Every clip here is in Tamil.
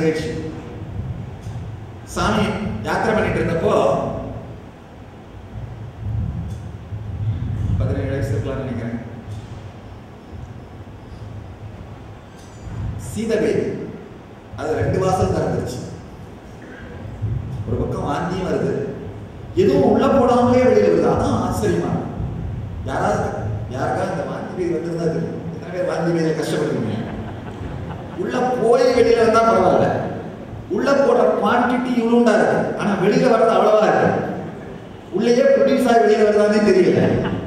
நிகழ்ச்சி சாமி யாத்திரை பண்ணிட்டு இருந்தப்போ பதினேழு வயசு இருக்கலாம்னு நினைக்கிறேன் சீதபேதி அது ரெண்டு வாசல் திறந்துருச்சு ஒரு பக்கம் வாந்தியும் வருது எதுவும் உள்ள போடாமலே வெளியில வருது அதான் ஆச்சரியமா இருக்கு. யாராவது யாருக்காவது இந்த வாந்தி பேதி வந்திருந்தா தெரியும் எத்தனை பேர் வாந்தி பேதியில கஷ்டப்படுறீங்க உள்ள போய் வெளியில வந்தா பரவாயில்ல உள்ள போடுற குவான்டிட்டி இவ்வளோண்டா இருக்கு ஆனா வெளியில வர்றது அவ்வளவா இருக்கு உள்ளேயே ப்ரொடியூஸ் ஆகி வெளியில வருதானே தெரியல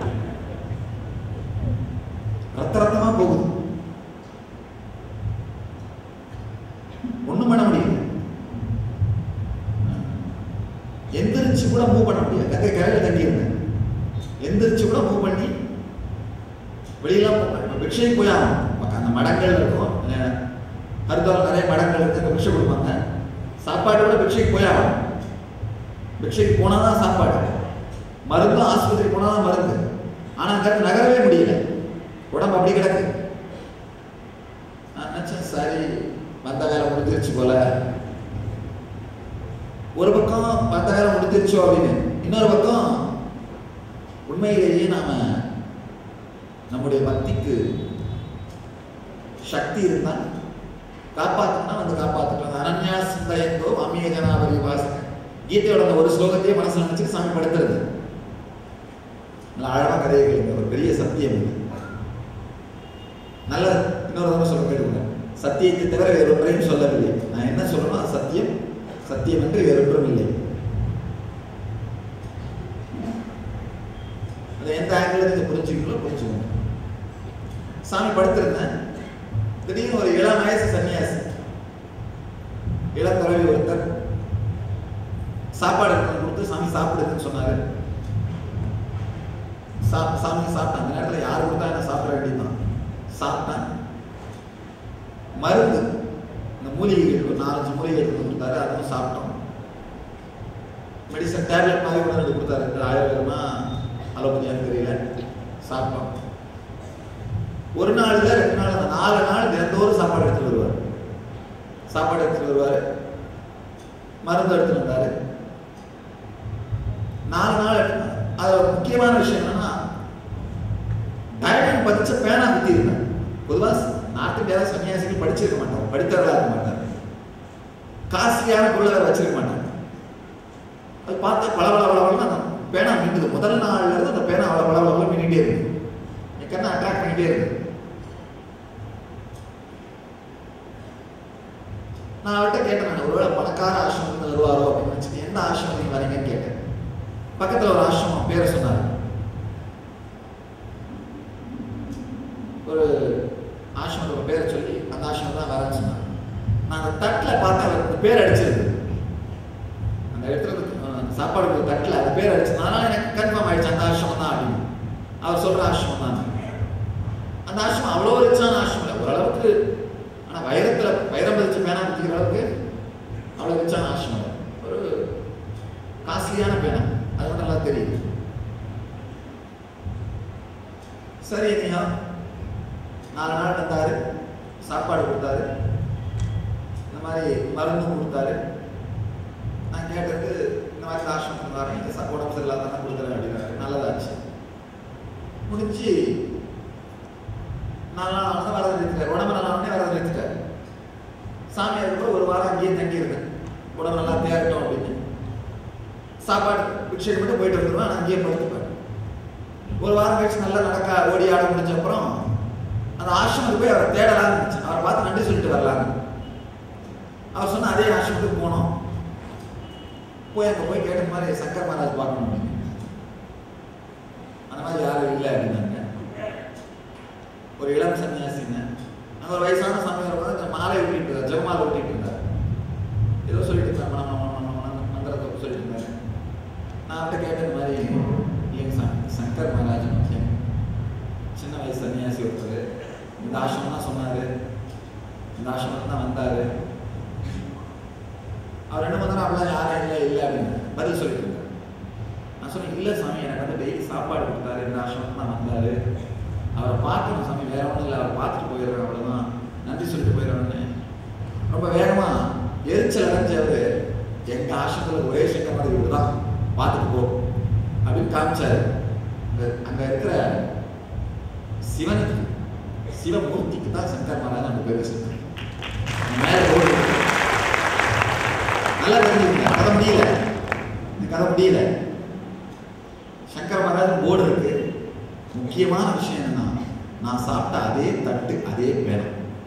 ரத்த ரத்தமா போகுது ஒண்ணும் பண்ண முடியல எந்திரிச்சு கூட மூவ் பண்ண முடியாது கதை கரையில தண்ணி இருந்தேன் எந்திரிச்சு கூட மூவ் பண்ணி வெளியெல்லாம் போக பிக்ஷைக்கு போய் ஆகணும் அந்த மடங்கள் இருக்கும் அஹ் ஹரித்வாரில் நிறைய மடங்கள் இருக்கு அங்கே பிக்ஷை கொடுப்பாங்க சாப்பாடு கூட பிக்ஷைக்கு போய் ஆகணும் பிக்ஷைக்கு போனால் தான் சாப்பாடு மருந்தும் ஆஸ்பத்திரி போனால் தான் மருந்து ஆனால் அங்கே நகரவே முடியல உடம்பு அப்படி கிடக்கு நான் நினச்சேன் சரி வந்த வேலை முடிஞ்சிருச்சு போல ஒரு பக்கம் வந்த வேலை முடிஞ்சிருச்சோ அப்படின்னு இன்னொரு பக்கம் உண்மையிலேயே நாம நம்முடைய பக்திக்கு சக்தி இருந்தா காப்பாத்தணும்னா வந்து காப்பாத்திக்கலாம் அனன்யா சிந்தயந்தோ அம்மிய ஜனாவரி வாசன கீதையோட அந்த ஒரு ஸ்லோகத்தையே மனசுல நினைச்சு சாமி படுத்துறது நல்ல ஆழமா கதையை கேளுங்க ஒரு பெரிய சத்தியம் இது நல்ல இன்னொரு தடவை சொல்ல கேளுங்க சத்தியத்தை தவிர வேறு ஒன்றையும் சொல்லவில்லை நான் என்ன சொல்லணும் அது சத்தியம் சத்தியம் என்று வேறொன்றும் இல்லை அதை எந்த ஆங்கிள் நீங்க புரிஞ்சுக்கீங்களோ புரிஞ்சுக்கோங்க சாமி படுத்திருந்தேன் திடீர்னு ஒரு இளம் வயசு சன்னியாசி இளம் துறவி ஒருத்தர் சாப்பாடு எடுத்து கொடுத்து சாமி சாப்பிடுதுன்னு சொன்னாரு சா- சாமி சாப்பிட்டேன் அந்த நேரத்தில் யார் கொடுத்தா என்ன சாப்பிட வேண்டியதுதான் சாப்பிட்டேன் மருந்து இந்த மூலிகைகள் ஒரு நாலஞ்சு மூலிகை எடுத்து கொடுத்தாரு அதுவும் சாப்பிட்டோம் மெடிசன் டேப்லெட் மாதிரி கூட ரெண்டு கொடுத்தாரு ரெண்டு ஆயுர்வேதமா அலோபதியான்னு தெரியல சாப்பிட்டோம் ஒரு நாள் இல்லை ரெண்டு நாள் அந்த நாலு நாள் தினந்தோறும் சாப்பாடு எடுத்துட்டு வருவார் சாப்பாடு எடுத்துட்டு வருவார் மருந்து எடுத்துட்டு வந்தாரு நாலு நாள் எடுத்து அது ஒரு முக்கியமான விஷயம் என்னன்னா டைமண்ட் பதிச்ச பேனா குத்தி இருந்தேன் பொதுவாக நாட்டு பேர சன்னியாசிகள் படிச்சிருக்க மாட்டாங்க படித்தவர்களா இருக்க மாட்டாங்க காஸ்ட்லியான பொருளை வச்சிருக்க மாட்டாங்க அது பார்த்தா பல பல பல அந்த பேனா மின்னுது முதல் நாள்ல இருந்து அந்த பேனா அவ்வளோ பல பல மின்னிட்டே இருக்கு என் கண்ணை அட்ராக்ட் பண்ணிட்டே இருக்கு நான் அவர்கிட்ட கேட்டேன் நான் ஒருவேளை பணக்கார ஆசிரமத்தில் வருவாரோ அப்படின்னு நினச்சிட்டு எந்த ஆசிரமத்துக்கு வரீங்கன்னு கேட்டேன் பக்கத்தில் ஒரு ஆசிரமம் பேரை சொன்னார் ஒரு ஆசிரமத்தோட பேரை சொல்லி அந்த ஆசிரமம் தான் வரேன்னு சொன்னாங்க நான் அந்த தட்டில் பார்த்தா அந்த பேர் அடிச்சிருக்கு அந்த இடத்துல இருந்து, அஹ், சாப்பாடு கொடுத்த தட்டில் அந்த பேர் அடிச்சு அதனால எனக்கு கன்ஃபார்ம் ஆயிடுச்சு அந்த ஆசிரமம் தான் அப்படின்னு அவர் சொல்ற ஆசிரமம் தான் அந்த ஆசிரமம் அவ்வளோ ரிச்சான ஆசிரமம் இல்லை ஓரளவுக்கு ஆனால் வைரத்தில் வைரம் பதிச்சு பேனா குத்திக்கிற அளவுக்கு அவ்வளோ ரிச்சான ஆசிரமம் இல்லை. ஒரு காஸ்ட்லியான பேனா அது மட்டும் நல்லா தெரியுது சரி நீங்க நாலு நாள் வந்தாரு சாப்பாடு கொடுத்தாரு இந்த மாதிரி மருந்தும் கொடுத்தாரு நான் கேட்டது இந்த மாதிரி ஆசிரமத்துக்கு வரேன் இந்த ச- உடம்பு சரியில்லாத தான் கொடுக்குறேன் அப்படின்னாரு நல்லதாச்சு முடிஞ்சு நாலு நாள் வந்து வரதை நிறுத்திட்டார் உடம்பு நல்லா உடனே வரதை நிறுத்திட்டார் சாமி அதுக்கப்புறம் ஒரு வாரம் அங்கேயே தங்கியிருந்தேன் உடம்பு நல்லா தேரட்டும் அப்படின்னு சாப்பாடு பிக்ஷைக்கு மட்டும் போயிட்டு வந்துடுவேன் நான் அங்கேயே படுத்துப்பேன் ஒரு வாரம் கழிச்சு நல்லா நடக்க ஓடி ஆட முடிஞ்ச அப்புறம் அந்த ஆசிரமத்துக்கு போய் அவரை தேடலாம்னு இருந்துச்சு அவரை பார்த்து நன்றி சொல்லிட்டு வரலான்னு அவர் சொன்ன அதே ஆசிரமத்துக்கு போனோம் போய் அங்கே போய் கேட்ட மாதிரி சங்கர் மகாராஜ் பார்க்கணும் அப்படின்னு. அந்த மாதிரி யாரும் இல்லை அப்படின்னாங்க ஒரு இளம் சன்னியாசிங்க அங்கே ஒரு வயசான சமயம் வந்து மாலை ஊட்டிட்டு இருந்தார் ஜெபமாலை ஊட்டிட்டு இருந்தார் ஏதோ சொல்லிட்டு இருந்தார் மன மன மன மன மந்திரத்தை சொல்லிட்டு இருந்தார் நான் அவர்கிட்ட கேட்ட இந்த மாதிரி இல்லைங்க சங் சங்கர் மகாராஜன் ஓகே சின்ன வயசு சன்னியாசி ஒருத்தர் இந்த ஆசிரமம் தான் சொன்னார் இந்த ஆசிரமம் தான் வந்தார் அவர் ரெண்டு மணி நேரம் அப்படிலாம் யாரும் இல்லை இல்லை அப்படின்னு பதில் சொல்லிட்டு இருந்தார் நான் சொன்னேன் இல்லை சாமி எனக்கு வந்து டெய்லி சாப்பாடு கொடுத்தாரு இந்த ஆசிரமம் தான் வந்தார் அவரை பார்க்கணும் சாமி வேற ஒன்றும் இல்லை அவரை பார்த்துட்டு போயிடுறேன் அவ்வளோதான் நன்றி சொல்லிட்டு போயிடுறேன்னு ரொம்ப வேகமாக எரிச்சல் அடைஞ்சவர் எங்க ஆசிரமத்தில் ஒரே சங்கர் மாதிரி இவர் தான் பார்த்துட்டு போ அப்படின்னு காமிச்சாரு அங்க- அங்க இருக்கிற சிவனுக்கு சிவமூர்த்திக்கு தான் சங்கர் மகாராஜ் அந்த பேர் வச்சிருக்காங்க மேல போர்டு இருக்கு. நல்லா தெரிஞ்சுக்கங்க கதை முடியல இந்த கதை முடியல சங்கர் மகாராஜ் போர்டு இருக்கு முக்கியமான விஷயம் என்னன்னா நான் சாப்பிட்ட அதே தட்டு அதே பேனை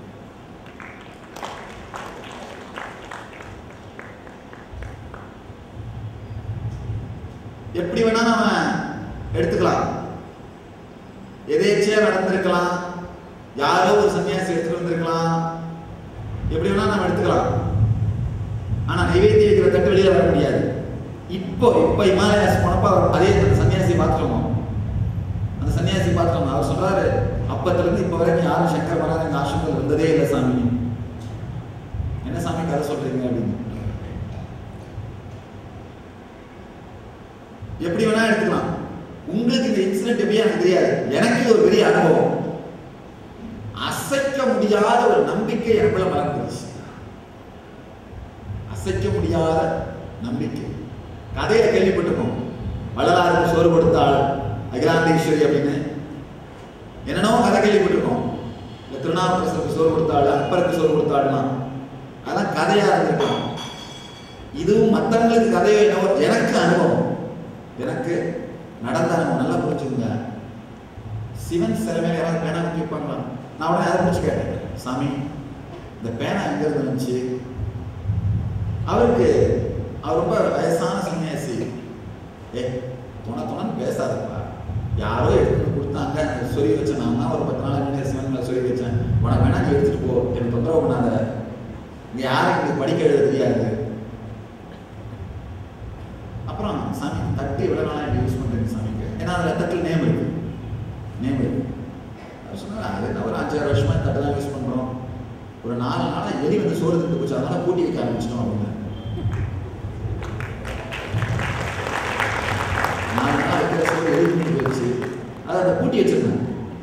எப்படி வேணா நாம எடுத்துக்கலாம் எதேச்சியா நடந்திருக்கலாம் யாரோ ஒரு சன்னியாசி எடுத்துட்டு வந்திருக்கலாம் எப்படி வேணா நம்ம எடுத்துக்கலாம் ஆனா நைவேத்தியம் வைக்கிற தட்டு வெளியில வர முடியாது இப்போ இப்போ இமாலயாஸ் போனப்ப அவர் அதே அந்த சன்னியாசி பார்த்துருவோம் அந்த சன்னியாசி பார்த்துருவோம் அவர் சொல்றாரு அப்பத்துல இருந்து இப்போ வரைக்கும் யாரும் சங்கர் மகாராஜ் எங்க ஆசிரமத்தில் இருந்ததே இல்லை சாமி என்ன சாமி கதை சொல்றீங்க அப்படின்னு எப்படி வேணா எடுத்துக்கலாம் உங்களுக்கு இந்த இன்சிடென்ட் எப்படி எனக்கு தெரியாது எனக்கு இது ஒரு பெரிய அனுபவம் அசைக்க முடியாத ஒரு நம்பிக்கை எனக்குள்ள வளர்ந்துருச்சு அசைக்க முடியாத நம்பிக்கை கதையில கேள்விப்பட்டிருக்கோம் வள்ளலாருக்கு சோறு கொடுத்தாள் அகிலாண்டேஸ்வரி அப்படின்னு என்னென்னவோ கதை கேள்விப்பட்டிருக்கோம் இந்த திருநாவுக்கரசருக்கு சோறு கொடுத்தாள் அக்பருக்கு சோறு கொடுத்தாள்லாம் அதெல்லாம் கதையா இருந்திருக்கலாம் இதுவும் மற்றவங்களுக்கு கதையோ என்னவோ எனக்கு அனுபவம் எனக்கு நடந்த அனுபவம் நல்லா புரிஞ்சுக்கோங்க சிவன் சில மேல யாராவது பேனா தூக்கி வைப்பாங்களா நான் உடனே அதை பிடிச்சி கேட்டேன் சாமி இந்த பேனா எங்க இருந்து வந்துச்சு அவருக்கு அவர் ரொம்ப வயசான சன்னியாசி ஏ துணை துணைன்னு பேசாதப்பா யாரோ எடுத்துட்டு வந்து கொடுத்தாங்க எனக்கு சொல்லி வச்சேன் நான் தான் ஒரு பத்து நாள் முன்னாடி சிவன் மேல சொல்லி வச்சேன் உனக்கு வேணா நீ எடுத்துட்டு போ எனக்கு தொந்தரவு பண்ணாத இங்க யாரும் எனக்கு படிக்க எழுத தெரியாது அப்புறம் சாமி தட்டு எவ்வளோ நாளாக எப்படி யூஸ் பண்ணுறீங்க சாமிக்கு ஏன்னா அதில் தட்டில் நேம் இருக்கு நேம் இருக்கு அவர் சொன்னாங்க அது என்ன ஒரு அஞ்சாறு வருஷமா இந்த தட்டு தான் யூஸ் பண்ணுறோம் ஒரு நாலு நாளாக எலி வந்து சோறு திட்டு போச்சு அதனால பூட்டி வைக்க ஆரம்பிச்சிட்டோம் அப்படின்னு நாலு நாள் வைக்கிற சோறு எலி திட்டு போயிடுச்சு அதை அதை பூட்டி வச்சிருந்தேன்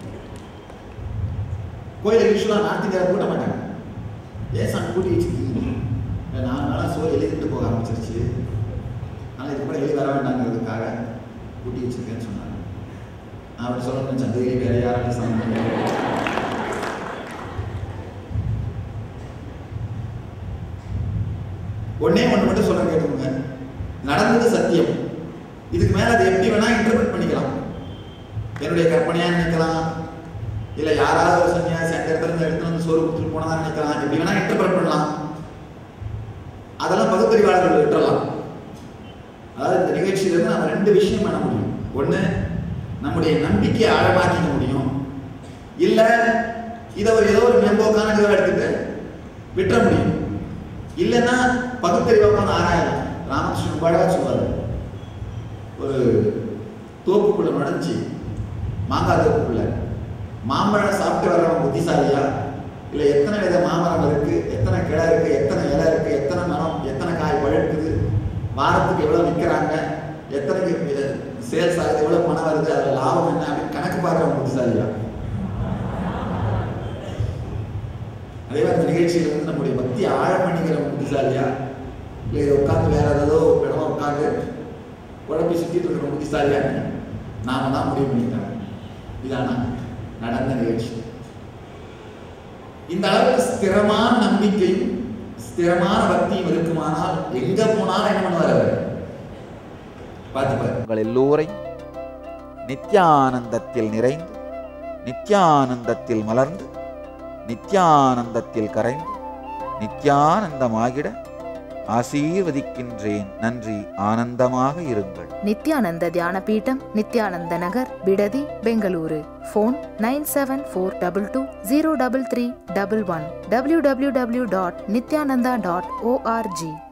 கோயிலுக்கு யூஸ்வலாக நார்த் இந்தியாவில் பூட்ட மாட்டாங்க ஏன் சாமி பூட்டி வச்சிருக்கீங்க இல்லை நாலு நாளாக சோறு எலி திட்டு போக ஆரம்பிச்சிருச்சு ஆனால் இது கூட வெளியே வர வேண்டாங்கிறதுக்காக கூட்டி வச்சிருக்கேன்னு சொன்னாங்க நான் அப்படி சொல்லணும்னு சந்தையிலே வேற யாராலும் சமைக்க ஒன்னே ஒன்று மட்டும் சொல்ல கேட்டுக்கோங்க நடந்தது சத்தியம் இதுக்கு மேல அதை எப்படி வேணா இன்டர்பிரட் பண்ணிக்கலாம் என்னுடைய கற்பனையா நினைக்கலாம் இல்ல யாராவது ஒரு சன்னியாசி அந்த இடத்துல இருந்து எடுத்து வந்து சோறு கொடுத்துட்டு போனதா நினைக்கலாம் எப்படி வேணா இன்டர்பிரட் பண்ணலாம் அதெல்லாம் பகுத்தறிவாளர்கள் விட்டுறலாம் அதாவது இந்த நிகழ்ச்சியிலிருந்து நம்ம ரெண்டு விஷயம் பண்ண முடியும் ஒண்ணு நம்முடைய நம்பிக்கையை ஆழமாக்கிக்க முடியும் இல்ல இதை ஒரு ஏதோ ஒரு மேம்போக்கான இதுவாக எடுத்துட்டு விட்டுற முடியும் இல்லைன்னா பகுத்தறிவாக உட்காந்து ஆராயலாம் ராமகிருஷ்ணன் ரொம்ப அழகா சொல்வாரு ஒரு தோப்புக்குள்ள நுழைஞ்சு மாங்காய் தோப்புக்குள்ள மாம்பழம் சாப்பிட்டு வர்றவன் புத்திசாலியா இல்லை எத்தனை வித மாமரம் இருக்கு எத்தனை கிளை இருக்கு எத்தனை இலை இருக்கு எத்தனை மரம் எத்தனை காய் பழுக்குது வாரத்துக்கு எவ்வளோ விற்கிறாங்க எத்தனை சேல்ஸ் ஆகுது எவ்வளோ பணம் வருது அதில் லாபம் என்ன அப்படின்னு கணக்கு பார்க்குறவங்க புத்திசாலியா அதே மாதிரி இந்த நிகழ்ச்சியில் வந்து நம்முடைய பக்தி ஆழம் பண்ணிக்கிறவங்க புத்திசாலியா இல்லை இதை உட்காந்து வேற ஏதோ இடமா உட்காந்து குழப்பி சுற்றிட்டு இருக்கிற புத்திசாலியா நாம தான் முடிவு பண்ணிட்டாங்க இதானா நடந்த நிகழ்ச்சி இந்த அளவுக்கு ஸ்திரமான நம்பிக்கையும் ஸ்திரமான பக்தியும் இருக்குமானால் எங்க போனாலும் என்ன பண்ணுவார் அவர் பார்த்து பாரு உங்கள் எல்லோரையும் நித்யானந்தத்தில் நிறைந்து நித்யானந்தத்தில் மலர்ந்து நித்யானந்தத்தில் கரைந்து நித்யானந்தமாகிட ஆசீர்வதிக்கின்றேன் நன்றி ஆனந்தமாக இருங்கள் Nithyananda Dhyana Peetam Nithyananda Nagar Bidadi Bengaluru phone nine seven four double two zero double three double one W W W dot Nithyananda dot O R G